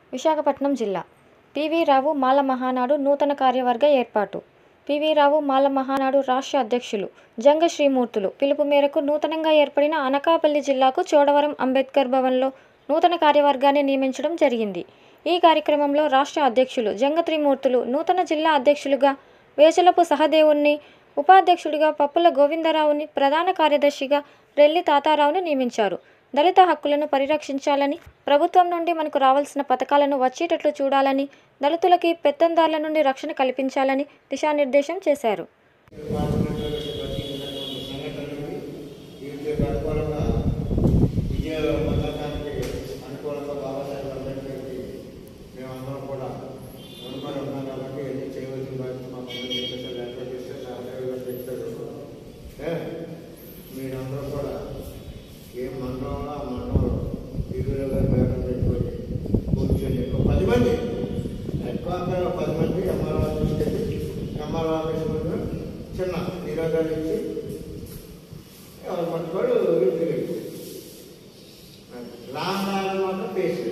విశాఖపట్నం జిల్లా పివి రావు మాల మహానాడు నూతన కార్యవర్గ ఏర్పాటు పివి రావు మాల మహానాడు రాష్ట్ర అధ్యక్షులు జంగ శ్రీమూర్తులు పిలుపు మేరకు నూతనంగా ఏర్పడిన అనకాపల్లి జిల్లాకు చోడవరం అంబేద్కర్ భవన్లో నూతన కార్యవర్గాన్ని నియమించడం జరిగింది ఈ కార్యక్రమంలో రాష్ట్ర అధ్యక్షులు జంగ త్రిమూర్తులు నూతన జిల్లా అధ్యక్షులుగా వేచలపు సహదేవుణ్ణి ఉపాధ్యక్షుడిగా పప్పుల గోవిందరావుని ప్రధాన కార్యదర్శిగా రెల్లి తాతారావుని నియమించారు దళిత హక్కులను పరిరక్షించాలని ప్రభుత్వం నుండి మనకు రావాల్సిన పథకాలను వచ్చేటట్లు చూడాలని దళితులకి పెత్తందారుల నుండి రక్షణ కల్పించాలని దిశానిర్దేశం చేశారు వీటికి అనుకూలంగా విజయ పథకానికి అనుకూలంగా బాబాసాహెబ్ అంబేద్కర్కి మేమందరం కూడా రుణపడి ఉన్నాం కాబట్టి ఎన్ని చేయవలసిన బాధ్యత మా పనులు చెప్పేసి లేకపోతే చేస్తే సహదేవి గారు చెప్తారు ఏ, మీరందరూ కూడా ఏ మండలంలో ఆ మండలంలో ఇరువురు గారు మేడం పెట్టుకొని కూర్చొని ఒక పది మంది ఎక్కువ అందరూ ఒక పది మంది ఎంఆర్ఓ ఆఫీస్కి వెళ్ళి ఎంఆర్ఓ ఆఫీస్ ముందు చిన్న నిరోధాలు ఇచ్చి ఎవరు పట్టుకోడు ఇంటికి లాంగ్ ఆర్డర్ మాత్రం పేసి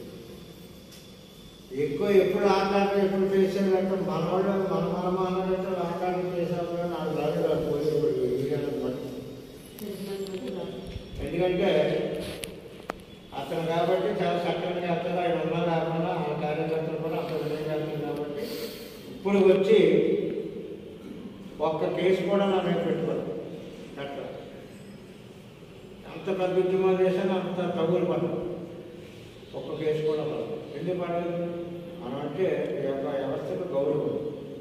ఎక్కువ ఎప్పుడు లాంగ్ ఆర్డర్ ఎప్పుడు పేసారు అంటే మనవాళ్ళు మన మన మనవాళ్ళు లాంగ్ ఆర్డర్ చేసాము కానీ నాకు రాదు పోయేప్పుడు ఎందుకంటే అతను కాబట్టి చాలా చక్కగా చేస్తారు ఆయన ఉన్నా లేకుండా ఆ కార్యకర్తలు కూడా అంత విధంగా చేస్తారు కాబట్టి ఇప్పుడు వచ్చి ఒక్క కేసు కూడా నా మీద పెట్టుకోరు అట్లా అంత పెద్ద ఉద్యమాలు చేసినా అంత తగులు పడదు ఒక్క కేసు కూడా పడదు ఎందుకు పడదు మనం అంటే ఈ యొక్క వ్యవస్థకు గౌరవం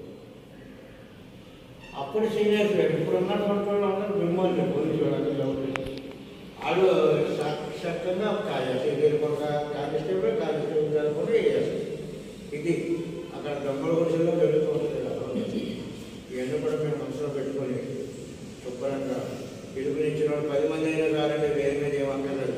అప్పుడు సీనియర్స్ లేరు ఇప్పుడు ఉన్నటువంటి వాళ్ళు అందరూ మిమ్మల్ని పోలీసు వాళ్ళు వాళ్ళు సాక్షాత్తంగా కాజేసి కూడా కానిస్టేబుల్ కానిస్టేబుల్ గారు కూడా వేయాలి ఇది అక్కడ దొంగల గుడిసెల్లో జరుగుతూ ఉంటుంది కదా ఇవన్నీ కూడా మేము మనసులో పెట్టుకొని శుభ్రంగా పిలుపునిచ్చిన వాళ్ళు పది మంది అయినా కాదండి వేరే మీద ఏమక్కర్లేదు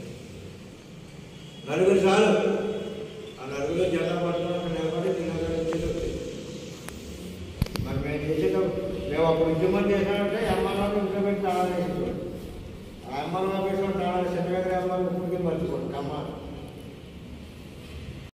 నలుగురు చాలు ఆ నలుగురు జెండా పట్టుకుని నిలబడి తినగలి వచ్చేది మరి మేము చేసేటప్పుడు మేము అప్పుడు ఉద్యమం చేసామంటే ఎంఆర్ఓ ఇంట్లో పెట్టి తాళం వేసేవాడు ఆ ఎంఆర్ఓ ఆఫీస్